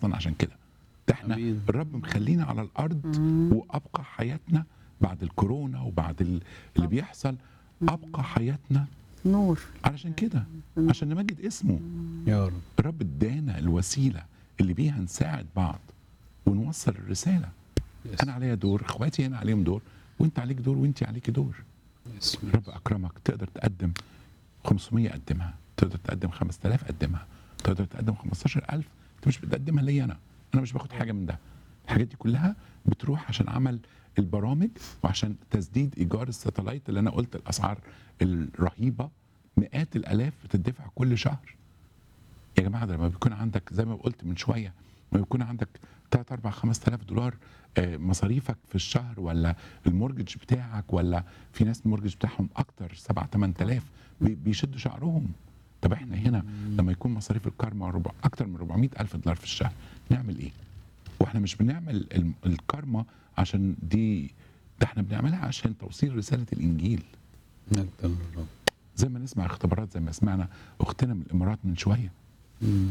اصلا عشان كده ده احنا أمين. الرب مخلينا على الارض وابقى حياتنا بعد الكورونا وبعد ال- اللي بيحصل ابقى حياتنا نور علشان كده عشان نمجد اسمه يا رب الرب ادانا الوسيله اللي بيها نساعد بعض ونوصل الرساله يس. انا عليا دور اخواتي هنا عليهم دور وانت عليك دور وانت عليكي دور يس. الرب اكرمك تقدر تقدم 500 قدمها تقدر تقدم 5000 قدمها تقدر تقدم 15000 انت مش بتقدمها ليا انا انا مش باخد حاجه من ده الحاجات دي كلها بتروح عشان عمل البرامج وعشان تسديد ايجار الساتلايت اللي انا قلت الاسعار الرهيبه مئات الالاف بتدفع كل شهر يا جماعه ده لما بيكون عندك زي ما قلت من شويه لما بيكون عندك 3 4 5000 دولار آه، مصاريفك في الشهر ولا المورجج بتاعك ولا في ناس المورجج بتاعهم اكتر 7 8000 بي- بيشدوا شعرهم طب احنا هنا لما يكون مصاريف الكارما ربع اكتر من 400 الف دولار في الشهر نعمل ايه؟ واحنا مش بنعمل الم- الكارما عشان دي ده احنا بنعملها عشان توصيل رساله الانجيل مجد للرب زي ما نسمع اختبارات زي ما سمعنا اختنا من الامارات من شويه مم.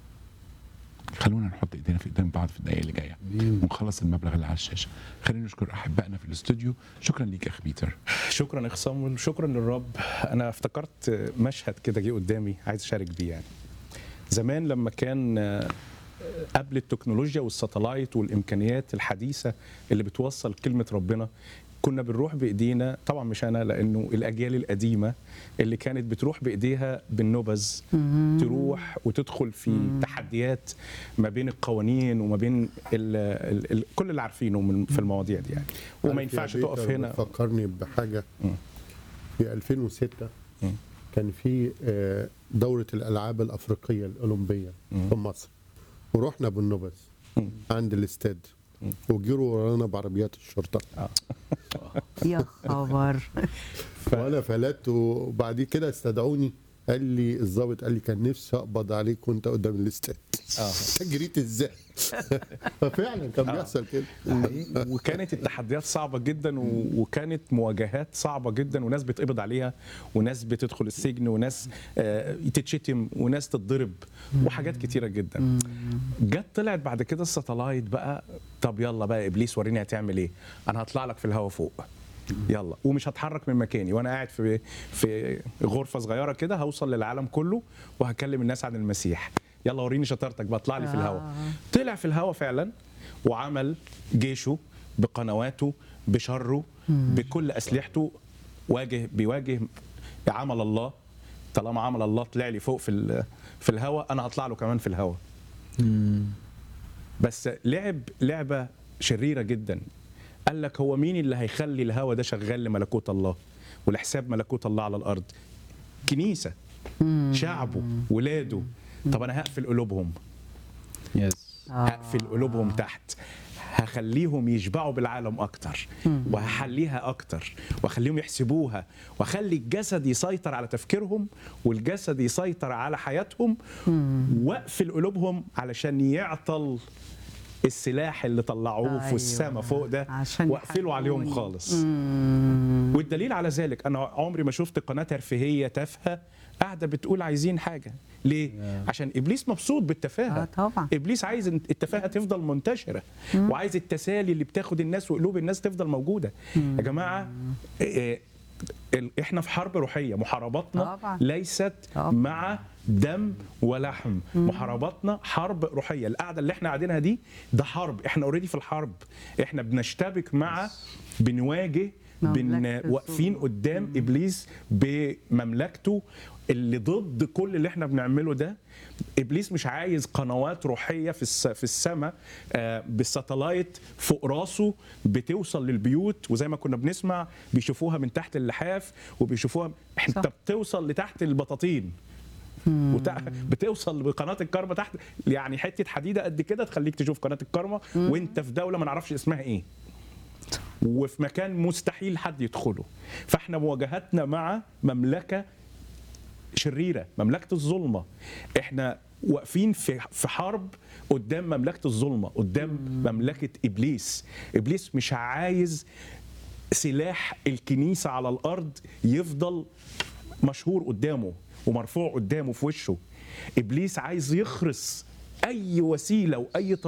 خلونا نحط ايدينا في ايدين بعض في الدقائق اللي جايه أمين. ونخلص المبلغ اللي على الشاشه خلينا نشكر احبائنا في الاستوديو شكرا ليك يا اخ بيتر شكرا يا اخ صامويل شكرا للرب انا افتكرت مشهد كده جه قدامي عايز اشارك بيه يعني زمان لما كان آه، قبل التكنولوجيا والساتلايت والامكانيات الحديثه اللي بتوصل كلمه ربنا كنا بنروح بايدينا طبعا مش انا لانه الاجيال القديمه اللي كانت بتروح بايديها بالنبذ تروح وتدخل في تحديات ما بين القوانين وما بين ال ال ال كل اللي عارفينه من في المواضيع دي يعني وما عارف يا ينفعش بيتر تقف هنا فكرني بحاجه مم. في 2006 مم. كان في آه، دوره الالعاب الافريقيه الاولمبيه مم. في مصر ورحنا بالنبذ مم. عند الاستاد وجروا ورانا بعربيات الشرطه يا خبر وانا فلت وبعد كده استدعوني قال لي الضابط قال لي كان نفسي اقبض عليك وانت قدام الاستاد اه جريت ازاي ففعلا كان آه. بيحصل كده حقيقي. وكانت التحديات صعبه جدا و... وكانت مواجهات صعبه جدا وناس بتقبض عليها وناس بتدخل السجن وناس آه، تتشتم وناس تتضرب وحاجات كتيره جدا جت طلعت بعد كده الساتلايت بقى طب يلا بقى يا ابليس وريني هتعمل ايه انا هطلع لك في الهوا فوق يلا ومش هتحرك من مكاني وانا قاعد في في غرفه صغيره كده هوصل للعالم كله وهكلم الناس عن المسيح يلا وريني شطارتك بقى اطلع لي في الهوا آه. طلع في الهوا فعلا وعمل جيشه بقنواته بشره بكل اسلحته واجه بيواجه عمل الله طالما عمل الله طلع لي فوق في ال- في الهوا انا هطلع له كمان في الهوا بس لعب لعبه شريره جدا قال لك هو مين اللي هيخلي الهوا ده شغال لملكوت الله ولحساب ملكوت الله على الارض كنيسه شعبه ولاده طب انا هقفل قلوبهم يس هقفل قلوبهم تحت هخليهم يشبعوا بالعالم اكتر وهحليها اكتر واخليهم يحسبوها واخلي الجسد يسيطر على تفكيرهم والجسد يسيطر على حياتهم واقفل قلوبهم علشان يعطل السلاح اللي طلعوه أيوة. في السماء فوق ده عشان واقفلوا عليهم يحاربوني. خالص والدليل على ذلك انا عمري ما شفت قناه ترفيهيه تافهه قاعده بتقول عايزين حاجه ليه عشان ابليس مبسوط بالتفاهه آه طبعا. ابليس عايز إن التفاهه تفضل منتشره وعايز التسالي اللي بتاخد الناس وقلوب الناس تفضل موجوده يا جماعه إيه، ال- احنا في حرب روحيه محارباتنا طبعا. ليست طبعا. مع دم ولحم محارباتنا حرب روحيه القعده اللي احنا قاعدينها دي ده حرب احنا اوريدي في الحرب احنا بنشتبك مع بنواجه بن مملكة واقفين الظلم. قدام ابليس بمملكته اللي ضد كل اللي احنا بنعمله ده ابليس مش عايز قنوات روحيه في الس... في السماء آه بالساتلايت فوق راسه بتوصل للبيوت وزي ما كنا بنسمع بيشوفوها من تحت اللحاف وبيشوفوها انت صح. بتوصل لتحت البطاطين وتع... بتوصل بقناه الكرمه تحت يعني حته حديده قد كده تخليك تشوف قناه الكرمه وانت في دوله ما نعرفش اسمها ايه وفي مكان مستحيل حد يدخله فاحنا مواجهتنا مع مملكه شريره مملكه الظلمه احنا واقفين في في حرب قدام مملكه الظلمه قدام مملكه ابليس ابليس مش عايز سلاح الكنيسه على الارض يفضل مشهور قدامه ومرفوع قدامه في وشه ابليس عايز يخرس اي وسيله واي